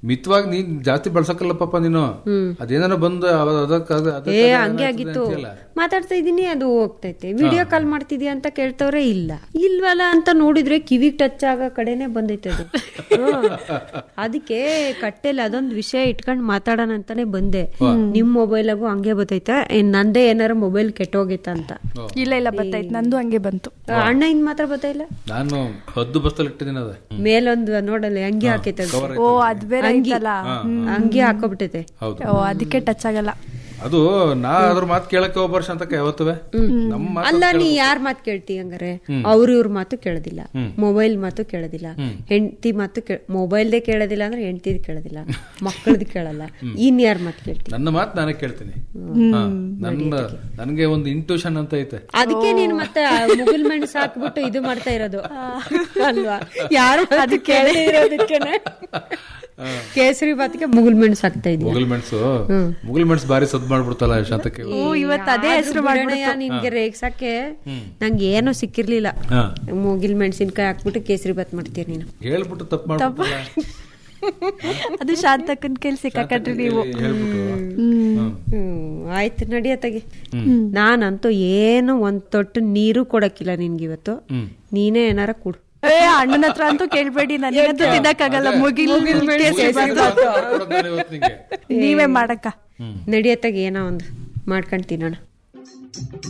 ಮಿತವಾಗಿ ನೀನ್ ಜಾಸ್ತಿ ಬಳಸಕ್ಕಲ್ಲ ಪಾಪ ನೀನು ಅದೇನಾರ ಬಂದು ಅವ- ಅದಕ್ಕ ಅದ- ಅದಕ್ಕ ಏ ಅದ ಹಂಗೆ ಏನಾಗ್ತದೆ ಆಗಿತ್ತು ಅಂತೀಯಲ್ಲ. ಮಾತಾಡ್ತಾ ಇದೀನಿ ಅದು ಹೋಗ್ತೈತೆ ವಿಡಿಯೋ ಕಾಲ್ ಮಾಡ್ತಿದ್ಯಾ ಅಂತ ಕೇಳ್ತವ್ರೆ ಇಲ್ಲ ಇಲ್ವಲ್ಲ ಅಂತ ನೋಡಿದ್ರೆ ಕಿವಿಗ್ ಟಚ್ ಆಗೋ ಕಡೆನೆ ಬಂದೈತೆ ಅದು ಹ್ಮ್. ಅದಕ್ಕೆ ಕಟ್ಟೆಲಿ ಅದೊಂದು ವಿಷಯ ಇಟ್ಕೊಂಡ್ ಮಾತಾಡೋಣ ಅಂತಾನೆ ಬಂದೆ ನಿಮ್ ಮೊಬೈಲಾಗೂ ಹಂಗೆ ಬರ್ತೈತೆ ಏನ್ ನಂದೇ ಏನಾರ ಮೊಬೈಲ್ ಕೆಟ್ಟೋಗೈತ ಅಂತ ಇಲ್ಲ ಇಲ್ಲ ಬತ್ತಾಯ್ತು ನಂದು ಹಂಗೆ ಬಂತು ಅಣ್ಣ ಇನ್ ಮಾತ್ರ ಬರ್ತಾ ಇಲ್ಲ ನಾನು ಹದ್ದು ಬಸ್ತಲ್ಲಿ ಇಟ್ಟಿದ್ದೀನಿ ಅದ ಮೇಲೊಂದು ನೋಡಲ್ಲ ಅಂಗಿ ಹಾಕೈತೆ ಅದು. ಓ ಅದ್ ಬೇರೆ ಐತಲ್ಲ ಅಂಗಿ ಹಾಕೋಬಿಟ್ಟೈತೆ ಹೌದು ಓ ಅದಕ್ಕೆ ಟಚ್ ಆಗಲ್ಲ ಅದು ನಾ ಅದ್ರ ಮಾತು ಕೇಳಕ್ಕೆ ಒಬ್ಬ ಶಾಂತಕ್ಕೆ ಯಾವತ್ತುವೆ ನಮ್ಮ ಮಾತು ಅಲ್ಲ ನೀ ಯಾರ್ ಮಾತು ಕೇಳ್ತಿ ಹಂಗಾರೆ ಅವ್ರ ಇವ್ರ ಮಾತು ಕೇಳೋದಿಲ್ಲ ಮೊಬೈಲ್ ಮಾತು ಕೇಳೋದಿಲ್ಲ ಹೆಂಡತಿ ಮಾತು ಮೊಬೈಲ್ದೇ ಕೇಳೋದಿಲ್ಲ ಅಂದ್ರೆ ಹೆಂಡತಿದ್ ಕೇಳೋದಿಲ್ಲ ಮಕ್ಕಳದ್ ಕೇಳಲ್ಲ ಇನ್ ಯಾರ್ ಮಾತು ಕೇಳ್ತಿ ನನ್ನ ಮಾತು ನಾನೇ ಕೇಳ್ತೀನಿ ಹಾ, ನನ್ನ ನನಗೆ ಒಂದು ಇಂಟ್ಯೂಷನ್ ಅಂತ ಐತೆ ಅದಕ್ಕೆ ನೀನ್ ಮತ್ತೆ ಆ ಮುಗುಲ್ ಮೆಣಸು ಹಾಕ್ಬಿಟ್ಟು ಇದು ಮಾಡ್ತಾ ಇರೋದು ಅಲ್ವಾ ಯಾರು ಅದು ಕೇಳದೇ ಇರೋದಕ್ಕೇನೆ ಕೇಸರಿ ಬಾತ್ಗೆ ಮುಗುಲ್ ಮೆಣಸು ಹಾಕ್ತಾ ಇದೀಯ ಮುಗುಲ್ ಮೆಣಸು ಮುಗುಲ್ ಮೆಣಸು ಬಾರಿ ಸದ್ ಮಾಡ್ಬಿಡ್ತಲ್ಲ ಶಾಂತಕ್ಕೆ ಓ ಇವತ್ತು ಅದೇ ಹೆಸರು ಬಿಡಣಯ್ಯ, ನಿನ್ಗೆ ರೇಗ್ಸಕ್ಕೆ ನಂಗೆ ಏನು ಸಿಕ್ಕಿರ್ಲಿಲ್ಲ ಹಾ ಮುಗಿಲ್ ಮೆಣಸಿನ್ಕಾಯಿ ಹಾಕ್ಬಿಟ್ಟು ಕೇಸರಿ ಬಾತ್ ಮಾಡ್ತೀಯ ನೀನು ಹೇಳ್ಬಿಟ್ಟು ತಪ್ಪು ಮಾಡ್ಬಿಟ್ಟಲ್ಲ ಅದು ಶಾಂತಕ್ಕನ್ ಕೇಳಿ ಸಿಕ್ಕಾಕಟ್ರಿ ನೀವು ಹೇಳ್ಬಿಟ್ಟು ಹ್ಮ್. ಹ್ಮ್ ಆಯ್ತು ನಡಿಯತ್ತಾಗಿ ನಾನಂತೂ ಏನು ಒಂದ್ ತೊಟ್ಟು ನೀರು ಕೊಡಕ್ಕಿಲ್ಲ ನಿನ್ಗಿವತ್ತು ನೀನೇ ಏನಾರ ಕೊಡು ಏ ಅಣ್ಣನ ಹತ್ರ ಅಂತೂ ಕೇಳ್ಬೇಡಿ ನನಗಂತೂ ತಿನ್ನಕ್ಕಾಗಲ್ಲ ಮುಗಿಲ್ ಕೇಸರಿ ಬಾತು. ಕೊಡೋದು ನಾನು ಇವತ್ತು ನಿಂಗೆ. ನೀವೇ ಮಾಡಕ್ಕ ನಡಿಯತ್ತಾಗಿ ಏನೋ ಒಂದು ಮಾಡ್ಕೊಂಡ್ ತಿನ್ನೋಣ